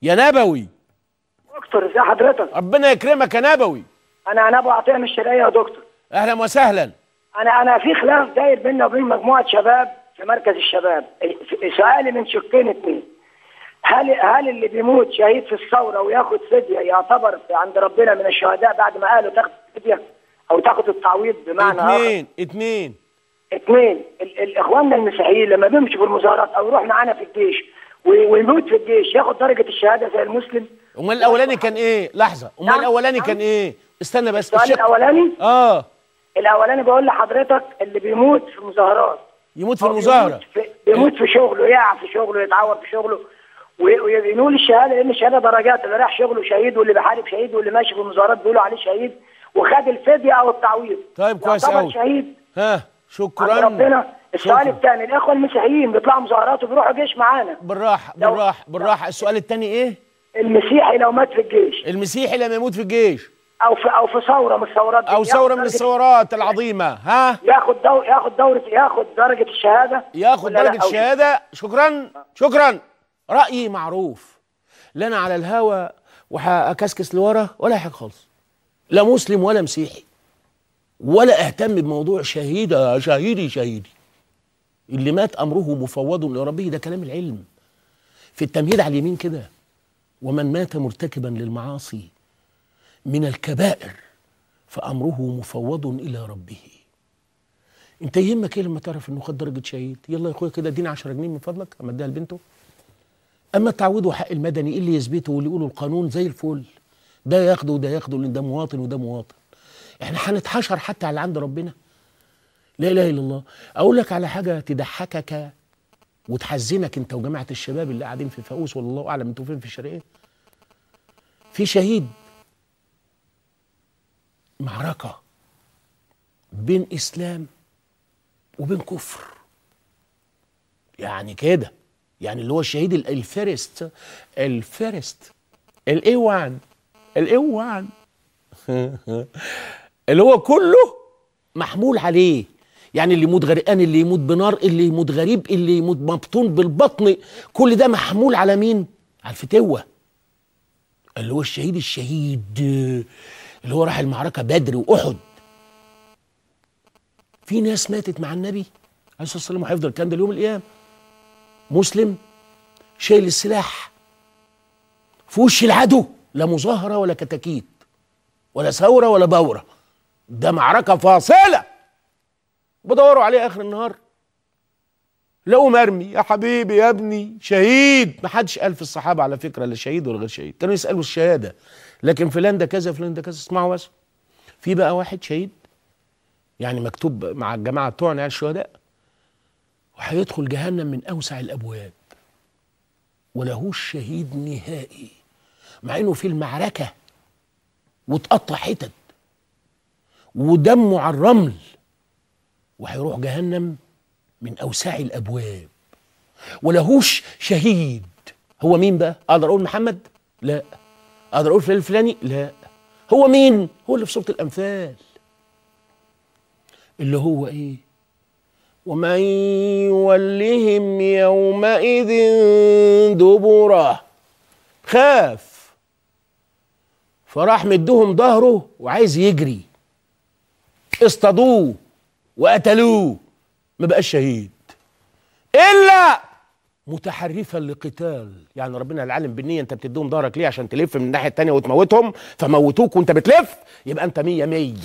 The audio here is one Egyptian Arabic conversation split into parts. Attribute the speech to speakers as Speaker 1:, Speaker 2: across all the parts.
Speaker 1: يا نبوي
Speaker 2: دكتور ازي حضرتك
Speaker 1: ربنا يكرمك يا نبوي
Speaker 2: انا انا ابو عطيه من الشرقيه يا دكتور
Speaker 1: اهلا وسهلا
Speaker 2: انا انا في خلاف داير بيننا وبين مجموعه شباب في مركز الشباب في- سؤالي من شقين اتنين هل هل اللي بيموت شهيد في الثوره وياخد فديه يعتبر عند ربنا من الشهداء بعد ما قالوا تاخد فديه او تاخد التعويض بمعنى اخر
Speaker 1: اتنين اتنين
Speaker 2: اثنين ال- الاخواننا المسيحيين لما بيمشوا في المظاهرات او يروح معانا في الجيش وي- ويموت في الجيش ياخد درجه الشهاده زي المسلم
Speaker 1: امال الاولاني كان ايه لحظه امال
Speaker 2: نعم،
Speaker 1: الاولاني
Speaker 2: نعم.
Speaker 1: كان ايه استنى بس
Speaker 2: السؤال
Speaker 1: الشق-
Speaker 2: الاولاني
Speaker 1: اه
Speaker 2: الاولاني بقول لحضرتك اللي بيموت في مظاهرات
Speaker 1: يموت في
Speaker 2: أو
Speaker 1: المظاهره
Speaker 2: بيموت في, بيموت في شغله يقع في شغله يتعور في شغله وي- وينول الشهاده لان الشهاده درجات اللي رايح شغله شهيد واللي بيحارب شهيد واللي ماشي في المظاهرات بيقولوا عليه شهيد وخد الفديه او التعويض
Speaker 1: طيب كويس
Speaker 2: يعتبر
Speaker 1: أوي.
Speaker 2: شهيد
Speaker 1: ها
Speaker 2: عند
Speaker 1: شكرا
Speaker 2: ربنا السؤال
Speaker 1: شكراً.
Speaker 2: الثاني الاخوه المسيحيين بيطلعوا مظاهرات وبيروحوا جيش معانا
Speaker 1: بالراحه
Speaker 2: لو-
Speaker 1: بالراحه بالراحه السؤال الثاني ايه
Speaker 2: المسيحي لو مات في الجيش
Speaker 1: المسيحي لما يموت في الجيش
Speaker 2: او في او في ثوره من الثورات دي
Speaker 1: او
Speaker 2: ياخد
Speaker 1: ثوره من
Speaker 2: درجة-
Speaker 1: الثورات العظيمه ها
Speaker 2: ياخد دو ياخد دوره ياخد درجه الشهاده
Speaker 1: ياخد
Speaker 2: ولا لا؟
Speaker 1: درجه
Speaker 2: أو-
Speaker 1: الشهاده شكرا شكرا رايي معروف لا انا على الهوا وهكسكس لورا ولا حاجه خالص لا مسلم ولا مسيحي ولا اهتم بموضوع شهيد شهيدي شهيدي اللي مات امره مفوض لربه ده كلام العلم في التمهيد على اليمين كده ومن مات مرتكبا للمعاصي من الكبائر فامره مفوض الى ربه انت يهمك ايه لما تعرف انه خد درجه شهيد يلا يا اخويا كده اديني 10 جنيه من فضلك اما اديها لبنته اما التعويض وحق المدني ايه اللي يثبته واللي يقوله القانون زي الفل ده ياخده وده ياخده لان ده مواطن وده مواطن احنا هنتحشر حتى على عند ربنا لا اله الا الله اقول لك على حاجه تضحكك وتحزنك انت وجماعه الشباب اللي قاعدين في فاقوس والله اعلم انتوا فين في الشرقيه في شهيد معركه بين اسلام وبين كفر يعني كده يعني اللي هو الشهيد ال- الفيرست الفيرست الاي 1 الاي 1 اللي هو كله محمول عليه يعني اللي يموت غرقان اللي يموت بنار اللي يموت غريب اللي يموت مبطون بالبطن كل ده محمول على مين على الفتوه اللي هو الشهيد الشهيد اللي هو راح المعركه بدر واحد في ناس ماتت مع النبي عليه الصلاه والسلام وهيفضل الكلام ده ليوم القيامه مسلم شايل السلاح في وش العدو لا مظاهره ولا كتاكيت ولا ثوره ولا بوره ده معركه فاصله بدوروا عليه اخر النهار لقوا مرمي يا حبيبي يا ابني شهيد ما حدش قال في الصحابه على فكره لا شهيد ولا غير شهيد كانوا يسالوا الشهاده لكن فلان ده كذا فلان ده كذا اسمعوا بس في بقى واحد شهيد يعني مكتوب مع الجماعه بتوعنا يعني الشهداء وهيدخل جهنم من اوسع الابواب ولهوش شهيد نهائي مع انه في المعركه واتقطع حتت ودمه على الرمل وهيروح جهنم من اوسع الابواب ولهوش شهيد هو مين بقى اقدر اقول محمد لا اقدر اقول فلان الفلاني لا هو مين هو اللي في سوره الامثال اللي هو ايه ومن يولهم يومئذ دبره خاف فراح مدهم ظهره وعايز يجري اصطادوه وقتلوه ما بقاش شهيد الا متحرفا لقتال يعني ربنا العالم بالنية انت بتديهم ظهرك ليه عشان تلف من الناحية التانية وتموتهم فموتوك وانت بتلف يبقى انت مية مية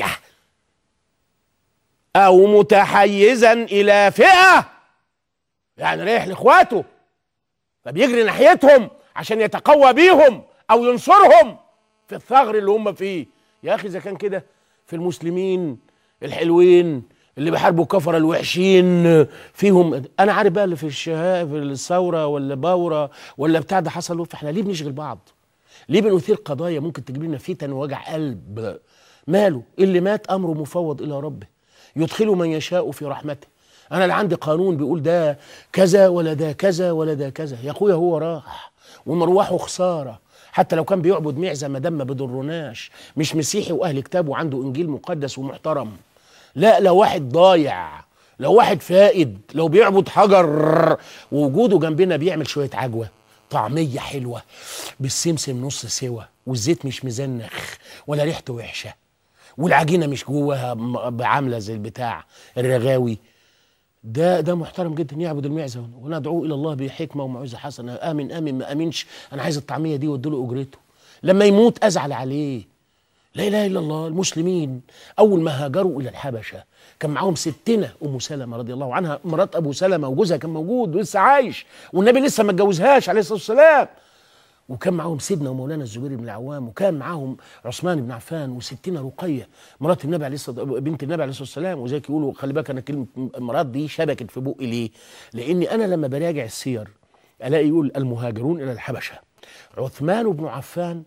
Speaker 1: او متحيزا الى فئة يعني رايح لاخواته فبيجري ناحيتهم عشان يتقوى بيهم او ينصرهم في الثغر اللي هم فيه يا اخي اذا كان كده في المسلمين الحلوين اللي بيحاربوا الكفره الوحشين فيهم انا عارف بقى اللي في الشهاء في الثوره ولا باوره ولا بتاع ده حصل فاحنا ليه بنشغل بعض؟ ليه بنثير قضايا ممكن تجيب لنا فتن ووجع قلب ماله اللي مات امره مفوض الى ربه يدخل من يشاء في رحمته انا لا عندي قانون بيقول ده كذا ولا ده كذا ولا ده كذا يا اخويا هو راح ومروحه خساره حتى لو كان بيعبد معزه ما دام ما بضرناش مش مسيحي واهل كتاب وعنده انجيل مقدس ومحترم لا لو واحد ضايع لو واحد فائد لو بيعبد حجر ووجوده جنبنا بيعمل شويه عجوه طعميه حلوه بالسمسم نص سوا والزيت مش مزنخ ولا ريحته وحشه والعجينه مش جواها م- عامله زي البتاع الرغاوي ده ده محترم جدا يعبد المعزه وندعوه الى الله بحكمه وموعظه حسنه امن امن ما امنش انا عايز الطعميه دي واديله اجرته لما يموت ازعل عليه لا اله الا الله المسلمين اول ما هاجروا الى الحبشه كان معاهم ستنا ام سلمه رضي الله عنها مرات ابو سلمه وجوزها كان موجود ولسه عايش والنبي لسه ما اتجوزهاش عليه الصلاه والسلام وكان معاهم سيدنا ومولانا الزبير بن العوام وكان معاهم عثمان بن عفان وستنا رقيه مرات النبي عليه الصلاه بنت النبي عليه الصلاه والسلام وزيك يقولوا خلي بالك انا كلمه مرات دي شبكت في بقي ليه؟ لاني انا لما براجع السير الاقي يقول المهاجرون الى الحبشه عثمان بن عفان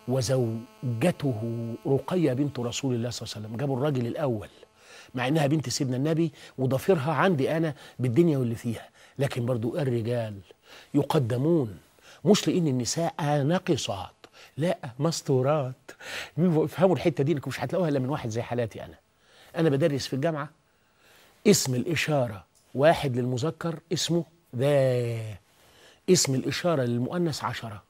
Speaker 1: وزوجته رقيه بنت رسول الله صلى الله عليه وسلم جابوا الراجل الاول مع انها بنت سيدنا النبي وضفيرها عندي انا بالدنيا واللي فيها لكن برضو الرجال يقدمون مش لان النساء ناقصات لا مستورات افهموا الحته دي انكم مش هتلاقوها الا من واحد زي حالاتي انا انا بدرس في الجامعه اسم الاشاره واحد للمذكر اسمه ذا اسم الاشاره للمؤنث عشره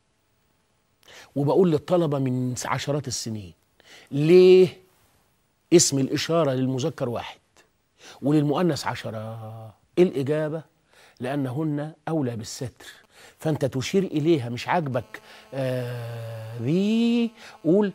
Speaker 1: وبقول للطلبه من عشرات السنين ليه اسم الإشارة للمذكر واحد وللمؤنث عشرة الإجابة لأنهن أولى بالستر فأنت تشير إليها مش عاجبك آه ذي قول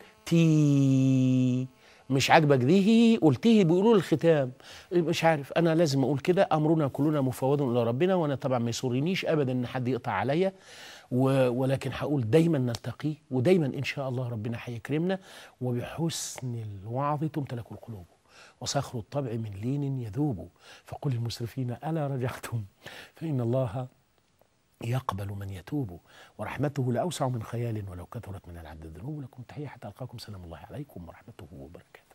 Speaker 1: تي مش عاجبك ذي قلته بيقولوا الختام مش عارف انا لازم اقول كده امرنا كلنا مفوض الى ربنا وانا طبعا ما يسرنيش ابدا ان حد يقطع عليا و- ولكن هقول دايما نلتقي ودايما ان شاء الله ربنا هيكرمنا وبحسن الوعظ تمتلك القلوب وصخر الطبع من لين يذوب فقل للمسرفين الا رجعتم فان الله يقبل من يتوب ورحمته لاوسع من خيال ولو كثرت من العبد الذنوب لكم تحيه حتى القاكم سلام الله عليكم ورحمته وبركاته